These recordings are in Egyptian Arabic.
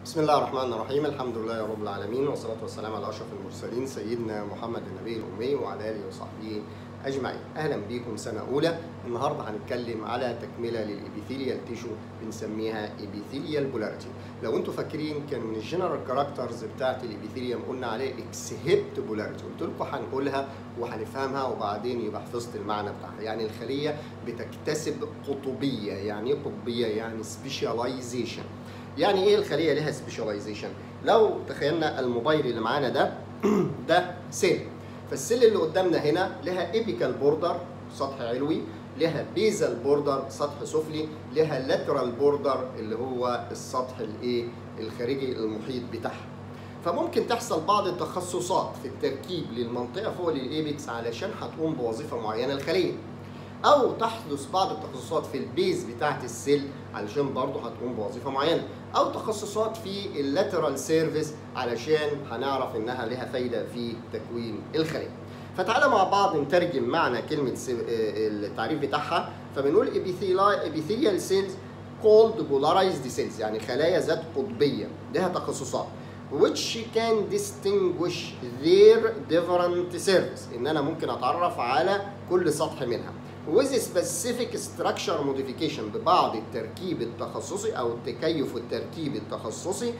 بسم الله الرحمن الرحيم الحمد لله رب العالمين والصلاة والسلام على أشرف المرسلين سيدنا محمد النبي الأمي وعلى آله وصحبه أجمعين أهلا بكم سنة أولى النهاردة هنتكلم على تكملة للإبيثيليال تيشو بنسميها إبيثيليال بولاريتي لو أنتم فاكرين كان من الجنرال كاركترز بتاعت الإبيثيليوم قلنا عليه إكسهبت بولاريتي قلت لكم هنقولها وهنفهمها وبعدين يبقى حفظت المعنى بتاعها يعني الخلية بتكتسب قطبية يعني إيه قطبية يعني سبيشاليزيشن يعني ايه الخليه لها سبيشاليزيشن لو تخيلنا الموبايل اللي معانا ده ده سيل فالسيل اللي قدامنا هنا لها ايبيكال بوردر سطح علوي لها بيزل بوردر سطح سفلي لها لاترال بوردر اللي هو السطح الايه الخارجي المحيط بتاعها فممكن تحصل بعض التخصصات في التركيب للمنطقه فوق الايبكس علشان هتقوم بوظيفه معينه الخليه او تحدث بعض التخصصات في البيز بتاعه السيل علشان برضه هتقوم بوظيفه معينه او تخصصات في اللاترال سيرفيس علشان هنعرف انها لها فايده في تكوين الخليه فتعالى مع بعض نترجم معنى كلمه التعريف بتاعها فبنقول epithelial cells called polarized cells يعني خلايا ذات قطبيه لها تخصصات which can distinguish their different surface ان انا ممكن اتعرف على كل سطح منها with specific structure modification ببعض التركيب التخصصي او التكيف والترتيب التخصصي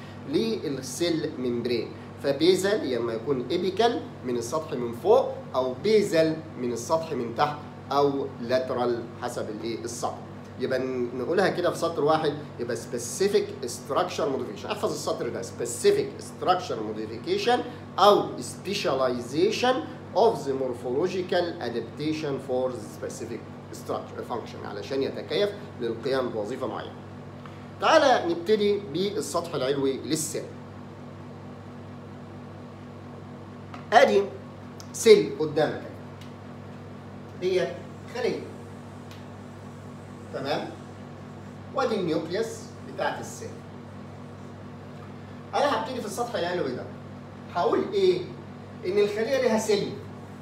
للسيل ممبرين فبيزل لما يكون ايبيكال من السطح من فوق او بيزل من السطح من تحت او لاترال حسب الايه السطح يبقى نقولها كده في سطر واحد يبقى specific structure modification احفظ السطر ده specific structure modification او specialization of the morphological adaptation for the specific structure function علشان يتكيف للقيام بوظيفه معينه. تعالى نبتدي بالسطح العلوي للسيل. ادي سيل قدامك هي خليه تمام وادي النيوكليوس بتاعت السيل انا هبتدي في السطح العلوي ده هقول ايه ان الخليه لها سيليا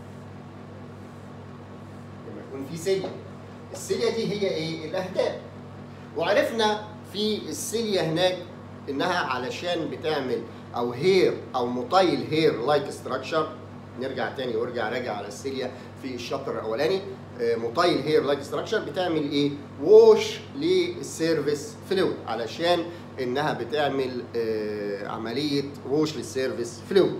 لما يكون في سيليا السيليا دي هي ايه الاهداب وعرفنا في السيليا هناك انها علشان بتعمل او هير او مطيل هير لايك ستراكشر نرجع تاني وارجع راجع على السيليا في الشابتر الاولاني مطيل هير لايك ستراكشر بتعمل ايه ووش للسيرفيس فلويد علشان انها بتعمل عمليه ووش للسيرفيس فلويد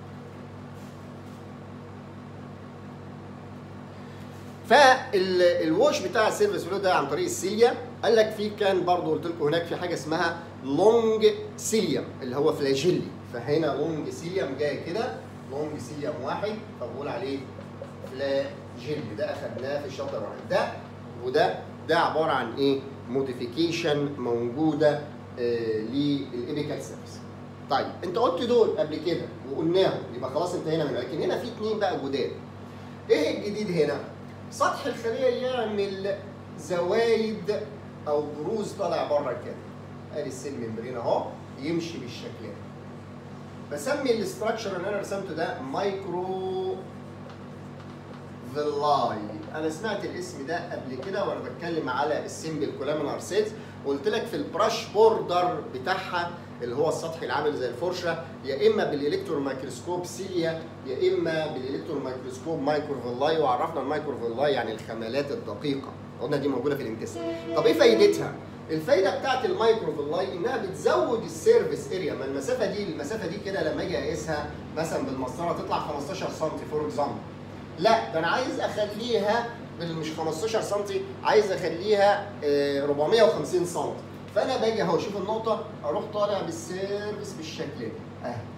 فالوش بتاع السيرفيس فلو ده عن طريق السيليا قال لك في كان برضه قلت لكم هناك في حاجه اسمها لونج سيليوم اللي هو فلاجيلي فهنا لونج سيليوم جاي كده لونج سيليوم واحد فبقول عليه فلاجيلي ده اخدناه في الشابتر واحد ده وده ده عباره عن ايه؟ موديفيكيشن موجوده آه للايبيكال سيرفيس. طيب انت قلت دول قبل كده وقلناهم يبقى خلاص انتهينا منهم لكن هنا في اثنين بقى جداد. ايه الجديد هنا؟ سطح الخليه يعمل زوايد او بروز طالع بره كده ادي السيل ممبرين اهو يمشي بالشكل ده بسمي الاستراكشر اللي انا رسمته ده مايكرو فيلاي انا سمعت الاسم ده قبل كده وانا بتكلم على السيمبل كولامينار سيلز قلت لك في البراش بوردر بتاعها اللي هو السطح العامل زي الفرشه يا اما بالالكترون مايكروسكوب سيليا يا اما بالالكترون مايكروسكوب مايكروفيلاي وعرفنا المايكروفيلاي يعني الخمالات الدقيقه قلنا دي موجوده في الانتستين طب ايه فايدتها الفايده بتاعت المايكروفيلاي انها بتزود السيرفيس اريا ما المسافه دي المسافه دي كده لما اجي اقيسها مثلا بالمسطره تطلع 15 سم فور اكزامبل لا ده انا عايز اخليها مش 15 سم عايز اخليها 450 سم فانا باجي اهو شوف النقطه اروح طالع بالسيرفيس بالشكل ده اهي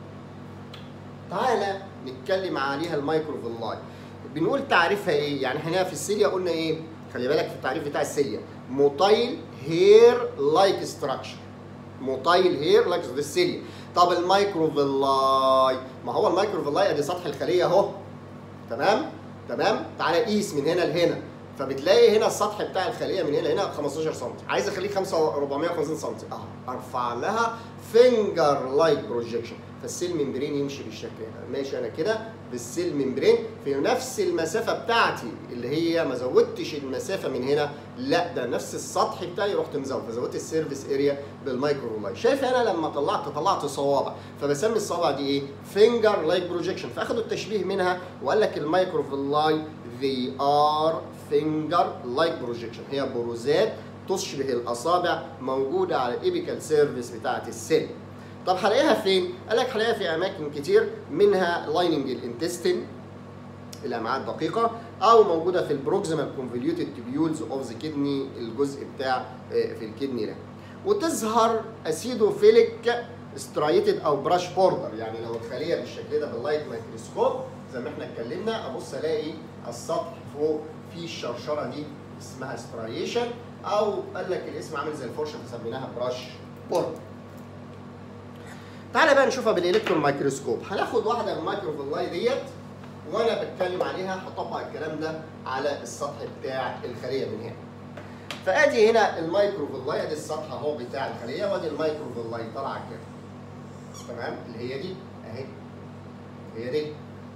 تعالى نتكلم عليها المايكروفيلاي بنقول تعريفها ايه يعني احنا في السيليا قلنا ايه خلي بالك في التعريف بتاع السيليا موتايل هير لايك ستراكشر موتايل هير لايك ده السيليا طب المايكروفيلاي ما هو المايكروفيلاي ادي سطح الخليه اهو تمام تمام تعالى قيس من هنا لهنا فبتلاقي هنا السطح بتاع الخليه من هنا هنا 15 سم عايز اخليه 5 450 سم اه ارفع لها فينجر لايك بروجيكشن فالسيل ممبرين يمشي بالشكل ده ماشي انا كده بالسيل ممبرين في نفس المسافه بتاعتي اللي هي ما زودتش المسافه من هنا لا ده نفس السطح بتاعي رحت مزود فزودت السيرفيس اريا بالمايكرو لايك شايف انا لما طلعت طلعت صوابع فبسمي الصوابع دي ايه فينجر لايك بروجيكشن فاخدوا التشبيه منها وقال لك المايكرو لاي they are finger like projection هي بروزات تشبه الاصابع موجوده على الايبيكال سيرفيس بتاعه السيل طب هلاقيها فين؟ قال لك هلاقيها في اماكن كتير منها لايننج الانتستين الامعاء الدقيقه او موجوده في البروكسيمال كونفوليوتد تيبيولز اوف ذا كدني الجزء بتاع في الكدني ده وتظهر اسيدوفيليك سترايتد او براش بوردر يعني لو الخليه بالشكل ده باللايت مايكروسكوب زي ما احنا اتكلمنا ابص الاقي السطح فوق فيه الشرشره دي اسمها سترايشن او قال لك الاسم عامل زي الفرشه فسميناها براش بوردر تعالى بقى نشوفها بالالكترون مايكروسكوب هناخد واحده من المايكروفيلاي ديت وانا بتكلم عليها هطبق الكلام ده على السطح بتاع الخليه من هنا فادي هنا المايكروفيلاي ادي السطح اهو بتاع الخليه وادي المايكروفيلاي طالعه كده تمام اللي هي دي اهي هي دي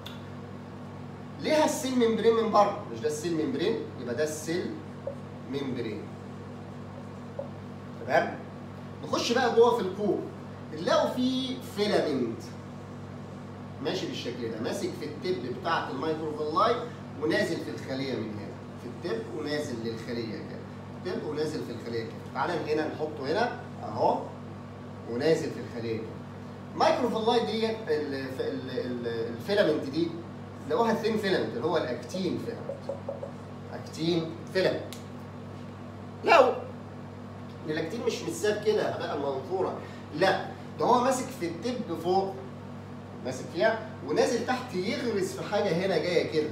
ليها السيل ممبرين من بره مش ده السيل ممبرين يبقى ده السيل ممبرين تمام نخش بقى جوه في الكوب نلاقوا فيه فيلامنت ماشي بالشكل ده ماسك في التب بتاعه المايكروفيلاي ونازل في الخليه من هنا في التب ونازل للخليه كده التب ونازل في الخليه كده تعالى من هنا نحطه هنا اهو ونازل في الخليه كده المايكروفيلاي ديت الفيلامنت دي لقوها ثين فيلامنت اللي هو الاكتين فيلامنت اكتين فيلامنت لو الاكتين مش متساب كده بقى منظوره لا ده هو ماسك في التب فوق ماسك فيها ونازل تحت يغرس في حاجه هنا جايه كده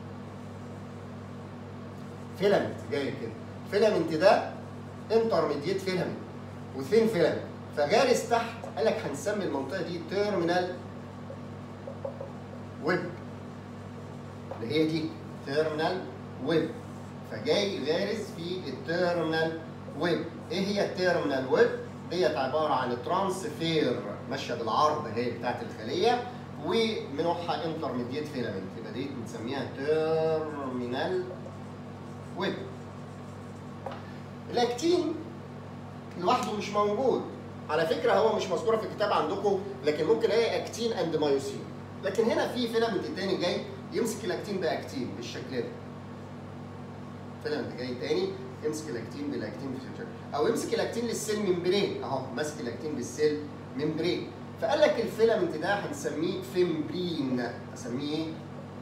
فيلامنت جايه كده الفيلامنت ده انترميديت فيلامنت وثين فيلامنت فغارس تحت قال لك هنسمي المنطقه دي تيرمينال ويب اللي هي دي تيرمينال ويب فجاي غارس في التيرمينال ويب ايه هي التيرمينال ويب ديت عباره عن ترانسفير ماشيه بالعرض اهي بتاعت الخليه ومنوعها انترميديت فيلامنت يبقى دي بنسميها تيرمينال ويب الاكتين لوحده مش موجود على فكره هو مش مذكوره في الكتاب عندكم لكن ممكن الاقي اكتين اند مايوسين لكن هنا في فيلامنت تاني جاي يمسك الاكتين باكتين بالشكل ده فيلامنت جاي تاني يمسك الاكتين بالاكتين بالشكل او يمسك الاكتين للسيل ممبرين اهو ماسك الاكتين بالسيل ممبرين فقال لك الفيلامنت ده هنسميه فيمبرين اسميه ايه؟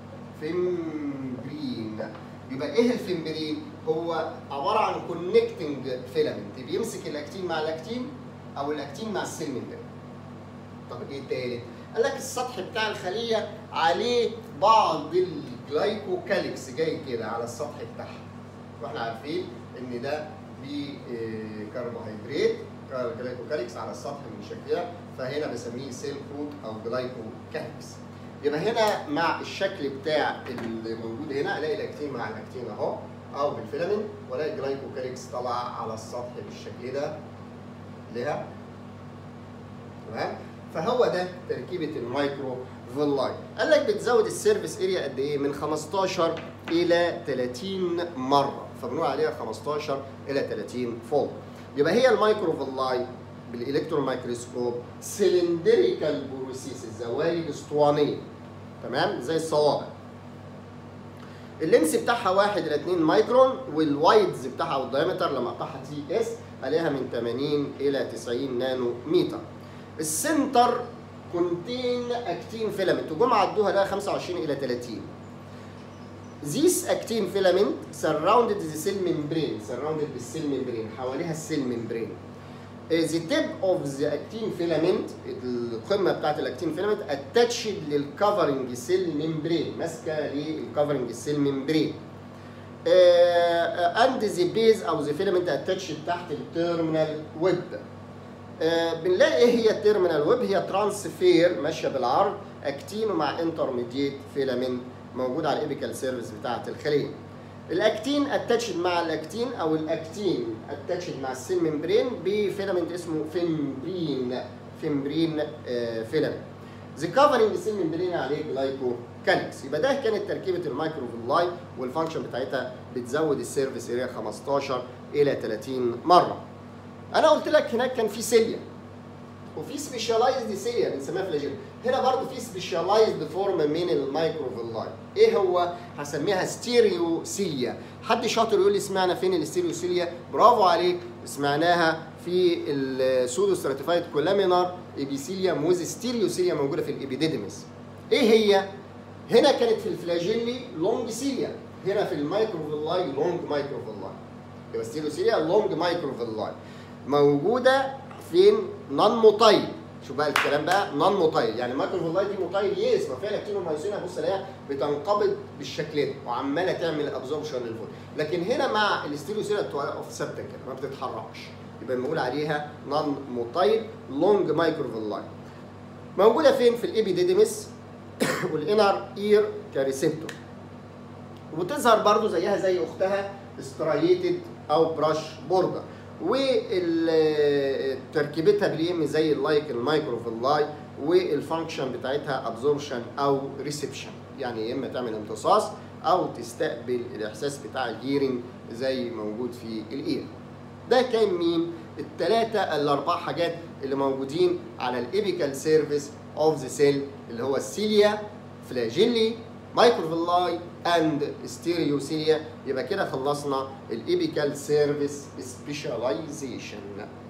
فيمبرين يبقى ايه الفيمبرين؟ هو عباره عن كونكتنج فيلامنت بيمسك الاكتين مع الاكتين او الاكتين مع السيل ممبرين طب ايه التالت؟ قال لك السطح بتاع الخليه عليه بعض الجلايكوكاليكس جاي كده على السطح بتاعها واحنا عارفين ان ده بكربوهيدرات جلايكوكاليكس على السطح من شكلها فهنا بسميه سيل كود او جلايكوكاليكس يبقى هنا مع الشكل بتاع اللي موجود هنا الاقي الاكتين مع الاكتين اهو او بالفيلامين والاقي الجلايكوكاليكس طالعه على السطح بالشكل ده لها تمام فهو ده تركيبه المايكرو فيلاي قال لك بتزود السيرفيس اريا قد ايه من 15 الى 30 مره فبنقول عليها 15 الى 30 فولد يبقى هي المايكرو فيلاي بالالكترون مايكروسكوب سلندريكال بروسيس الزوايا الاسطوانيه تمام زي الصوابع اللينس بتاعها 1 الى 2 مايكرون والوايدز بتاعها او الدايمتر لما اقطعها تي اس عليها من 80 الى 90 نانو متر السنتر كونتين اكتين فيلامنت وجم عدوها ده 25 الى 30 This actin filament surrounded the cell membrane surrounded بالسيل membrane حواليها السيل membrane the tip of the actin filament القمه بتاعت الاكتين فيلامنت attached للكفرنج سيل membrane ماسكه للكفرنج سيل membrane uh, and the base او the filament attached تحت التيرمينال ويب uh, بنلاقي ايه هي التيرمينال ويب هي ترانسفير ماشيه بالعرض اكتين مع انترميديت فيلامنت موجود على الايبيكال سيرفيس بتاعه الخليه الاكتين اتاتشد مع الاكتين او الاكتين اتاتشد مع السيل ممبرين بفيلامنت اسمه فيمبرين فيمبرين آه فيلامنت ذا كفرنج السيل ممبرين عليه جلايكو كالكس يبقى ده كانت تركيبه المايكروفيلاي والفانكشن بتاعتها بتزود السيرفيس اريا 15 الى 30 مره انا قلت لك هناك كان في سيليا وفي سبيشاليزد سيليا بنسميها فلاجيل هنا برضو في سبيشاليزد فورم من المايكروفيلاي ايه هو هسميها ستيريو سيليا حد شاطر يقول لي سمعنا فين الستيريو سيليا برافو عليك سمعناها في السودو ستراتيفايد كولامينار ايبيثيليوم ويز ستيريو سيليا موجوده في الابيديدمس ايه هي هنا كانت في الفلاجيلي لونج سيليا هنا في المايكروفيلاي لونج مايكروفيلاي يبقى ستيريو سيليا لونج مايكروفيلاي موجوده فين نون موتايل شوف بقى الكلام بقى نون موتايل يعني المايكروفيلاي دي موتايل يس ما فيها اكتينومايسين هبص الاقيها بتنقبض بالشكل ده وعماله تعمل ابزوربشن للفول لكن هنا مع الاستيروسيلا بتوقف ثابته كده ما بتتحركش يبقى بنقول عليها نون موتايل لونج مايكروفيلاي موجوده فين في الابيديديمس والانر اير كريسبتور وتظهر برضو زيها زي اختها سترايتد او براش بوردر وتركيبتها باليم زي اللايك المايكروفيلاي والفانكشن بتاعتها ابزوربشن او ريسبشن يعني يا اما تعمل امتصاص او تستقبل الاحساس بتاع الهيرنج زي موجود في الاير ده كان مين الثلاثه الاربع حاجات اللي موجودين على الابيكال سيرفيس اوف ذا سيل اللي هو السيليا فلاجيلي مايكروفيلاي اند ستيريوسيليا يبقى كده خلصنا الابيكال سيرفيس سبيشاليزيشن